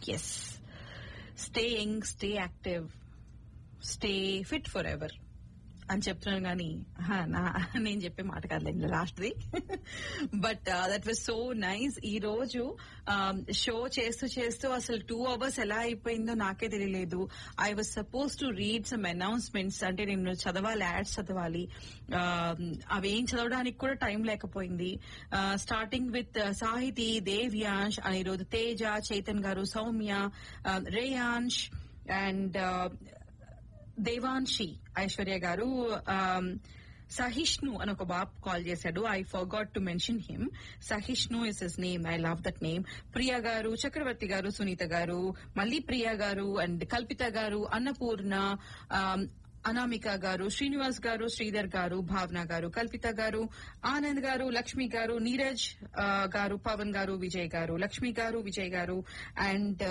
Yes stay young stay active stay fit forever అని చెప్తున్నాను కానీ హా, నా నేను చెప్పే మాట కాదులేండి లాస్ట్ది but that was so nice ఈ రోజు షో చేస్తూ చేస్తూ అసలు టూ అవర్స్ ఎలా అయిపోయిందో నాకే తెలియలేదు I was suppose to read some announcements అంటే నేను చదవాలి యాడ్స్ చదవాలి Um, అవేం చదవడానికి కూడా టైం లేకపోయింది స్టార్టింగ్ విత్ సాహితి దేవ్యాంశ్ అని ఈరోజు తేజ చైతన్ గారు సౌమ్య రేయాంశ్ అండ్ దేవాన్షి ఐశ్వర్య గారు um, సహిష్ణు అని ఒక బాబ్ కాల్ చేశాడు I forgot to mention him Sahishnu is his name I love that name Priya గారు చక్రవర్తి గారు సునీత గారు మళ్ళీ ప్రియా గారు అండ్ కల్పిత గారు అన్నపూర్ణ um, అనామిక గారు శ్రీనివాస్ గారు శ్రీధర్ గారు భావన గారు కల్పిత గారు ఆనంద్ గారు లక్ష్మి గారు నీరజ్ ఆ, గారు పవన్ గారు విజయ్ గారు లక్ష్మి గారు విజయ్ గారు అండ్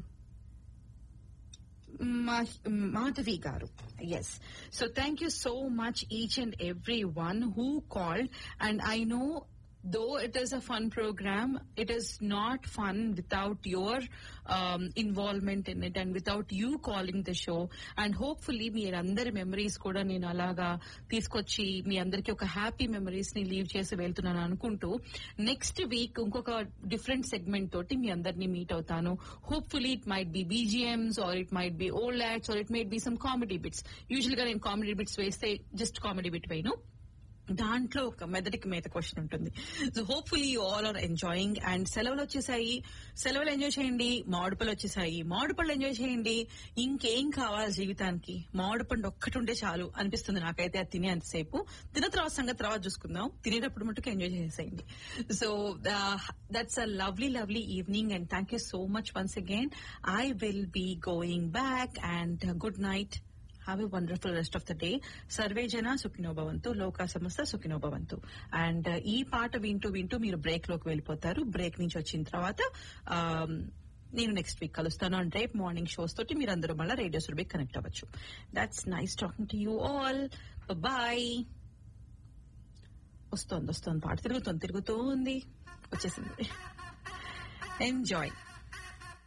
మాధవి గారు yes so thank you so much each and every one who called and I know though it is a fun program, it is not fun without your um, involvement in it and without you calling the show. And hopefully మీరందరి memories కూడా నేను అలాగా తీసుకొచ్చి మీ అందరికి ఒక happy memories ని leave చేసి వెళ్తున్నాను అనుకుంటూ నెక్స్ట్ వీక్ ఇంకొక డిఫరెంట్ సెగ్మెంట్ తోటి మీ అందరినీ మీట్ అవుతాను hopefully it might be BGMs or it might be old acts or it might be some comedy bits usual గా నేను కామెడీ బిట్స్ వేస్తే జస్ట్ కామెడీ బిట్ వేయను దాంట్లో ఒక మెదడికి మేత క్వశ్చన్ ఉంటుంది so hopefully you all are enjoying and సెలవులు వచ్చేసాయి సెలవులు ఎంజాయ్ చేయండి మామిడిపళ్ళు వచ్చేసాయి మామిడిపళ్ళు ఎంజాయ్ చేయండి ఇంకేం కావాలి జీవితానికి మామిడిపండు ఒక్కటి ఉంటే చాలు అనిపిస్తుంది నాకైతే అది తినే అంతసేపు తిన్న తర్వాత సంగతి తర్వాత చూసుకుందాం తినేటప్పుడు మటుకు ఎంజాయ్ చేసేయండి so that's a lovely lovely evening and thank you so much once again I will be going back and good night have a wonderful rest of the day సర్వే జన సుఖినో భవంతు లోక సంస్థ సుఖినో భవంతు అండ్ ఈ పాట వింటూ వింటూ మీరు బ్రేక్ లోకి వెళ్ళిపోతారు బ్రేక్ నుంచి వచ్చిన తర్వాత um, నేను నెక్స్ట్ వీక్ కలుస్తాను అండ్ రేపు మార్నింగ్ షోస్ తోటి మీరు అందరూ మళ్ళీ రేడియో సురభి కనెక్ట్ అవ్వచ్చు that's nice talking to you all bye వస్తోంది వస్తోంది పాట తిరుగుతోంది తిరుగుతూ ఉంది వచ్చేసింది ఎంజాయ్